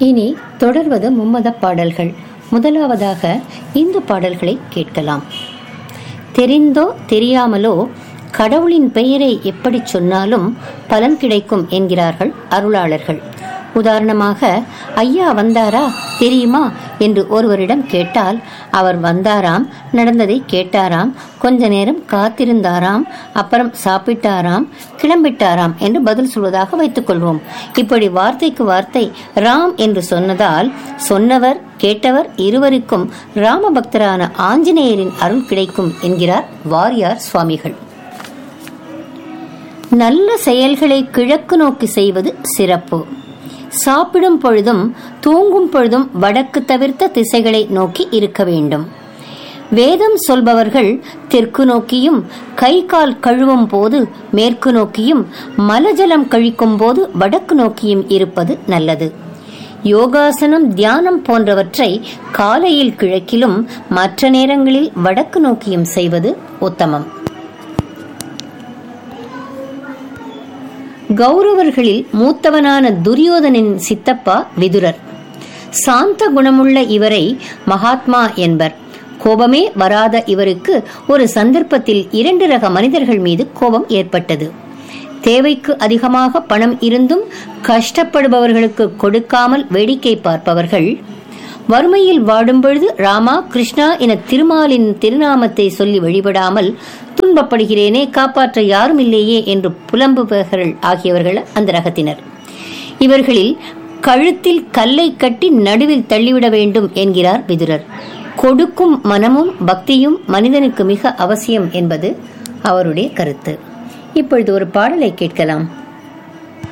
இனி தொடர்வது மும்மத பாடல்கள் முதலாவதாக இந்து பாடல்களை கேட்கலாம் தெரிந்தோ தெரியாமலோ கடவுளின் பெயரை எப்படி சொன்னாலும் பலன் கிடைக்கும் என்கிறார்கள் அருளாளர்கள் உதாரணமாக ஐயா வந்தாரா தெரியுமா என்று ஒருவரிடம் கேட்டால் அவர் வந்தாராம் நடந்ததை கேட்டாராம் கொஞ்ச நேரம் காத்திருந்தாராம் அப்புறம் சாப்பிட்டாராம் கிளம்பிட்டாராம் என்று பதில் சொல்வதாக வைத்துக் கொள்வோம் இப்படி வார்த்தைக்கு வார்த்தை ராம் என்று சொன்னதால் சொன்னவர் கேட்டவர் இருவருக்கும் ராம பக்தரான ஆஞ்சநேயரின் அருள் கிடைக்கும் என்கிறார் வாரியார் சுவாமிகள் நல்ல செயல்களை கிழக்கு நோக்கி செய்வது சிறப்பு சாப்பிடும் பொழுதும் தூங்கும் பொழுதும் வடக்கு தவிர்த்த திசைகளை நோக்கி இருக்க வேண்டும் வேதம் சொல்பவர்கள் தெற்கு நோக்கியும் கை கால் கழுவும் போது மேற்கு நோக்கியும் மலஜலம் கழிக்கும் போது வடக்கு நோக்கியும் இருப்பது நல்லது யோகாசனம் தியானம் போன்றவற்றை காலையில் கிழக்கிலும் மற்ற நேரங்களில் வடக்கு நோக்கியும் செய்வது உத்தமம் கௌரவர்களில் மூத்தவனான துரியோதனின் சித்தப்பா விதுரர் சாந்த குணமுள்ள இவரை மகாத்மா என்பர் கோபமே வராத இவருக்கு ஒரு சந்தர்ப்பத்தில் இரண்டு ரக மனிதர்கள் மீது கோபம் ஏற்பட்டது தேவைக்கு அதிகமாக பணம் இருந்தும் கஷ்டப்படுபவர்களுக்கு கொடுக்காமல் வேடிக்கை பார்ப்பவர்கள் வறுமையில் வாடும் பொழுது ராமா கிருஷ்ணா என திருமாலின் திருநாமத்தை சொல்லி வழிபடாமல் துன்பப்படுகிறேனே காப்பாற்ற யாரும் இல்லையே என்று புலம்புபவர்கள் ஆகியவர்கள் அந்த ரகத்தினர் இவர்களில் கழுத்தில் கல்லை கட்டி நடுவில் தள்ளிவிட வேண்டும் என்கிறார் விதுரர் கொடுக்கும் மனமும் பக்தியும் மனிதனுக்கு மிக அவசியம் என்பது அவருடைய கருத்து இப்பொழுது ஒரு பாடலை கேட்கலாம்